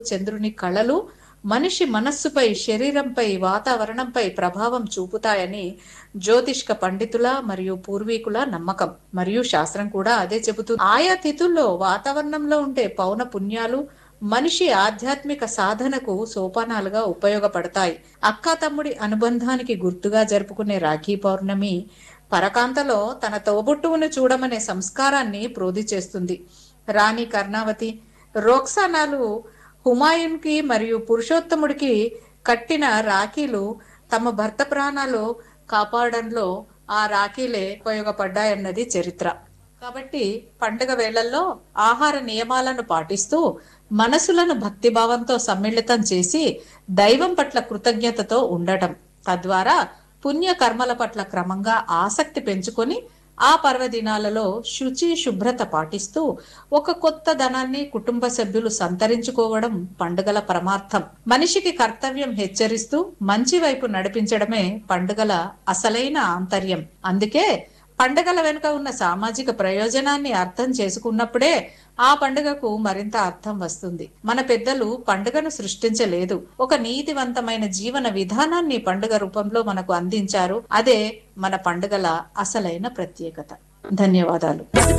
చంద్రుని కళలు మనిషి మనస్సుపై శరీరంపై వాతావరణంపై ప్రభావం చూపుతాయని జ్యోతిష్క పండితుల మరియు పూర్వీకుల నమ్మకం మరియు శాస్త్రం కూడా అదే చెబుతుంది ఆయా తిథుల్లో వాతావరణంలో ఉండే పౌన పుణ్యాలు మనిషి ఆధ్యాత్మిక సాధనకు సోపానాలుగా ఉపయోగపడతాయి అక్క తమ్ముడి అనుబంధానికి గుర్తుగా జరుపుకునే రాఖీ పౌర్ణమి పరకాంతలో తన తోబుట్టువును చూడమనే సంస్కారాన్ని ప్రోధి చేస్తుంది రాణి కర్ణావతి రోక్సానాలు హుమాయూన్కి మరియు పురుషోత్తముడికి కట్టిన రాఖీలు తమ భర్త ప్రాణాలు కాపాడంలో ఆ రాఖీలే ఉపయోగపడ్డాయన్నది చరిత్ర కాబట్టి పండుగ వేళల్లో ఆహార నియమాలను పాటిస్తూ మనసులను భక్తిభావంతో సమ్మిళితం చేసి దైవం పట్ల కృతజ్ఞతతో ఉండటం తద్వారా పుణ్య కర్మల పట్ల క్రమంగా ఆసక్తి పెంచుకొని ఆ పర్వదినాలలో శుచి శుభ్రత పాటిస్తూ ఒక కొత్త ధనాన్ని కుటుంబ సభ్యులు సంతరించుకోవడం పండుగల పరమార్థం మనిషికి కర్తవ్యం హెచ్చరిస్తూ మంచి వైపు నడిపించడమే పండుగల అసలైన ఆంతర్యం అందుకే పండుగల వెనుక ఉన్న సామాజిక ప్రయోజనాన్ని అర్థం చేసుకున్నప్పుడే ఆ పండుగకు మరింత అర్థం వస్తుంది మన పెద్దలు పండుగను సృష్టించలేదు ఒక నీతివంతమైన జీవన విధానాన్ని పండుగ రూపంలో మనకు అందించారు అదే మన పండుగల అసలైన ప్రత్యేకత ధన్యవాదాలు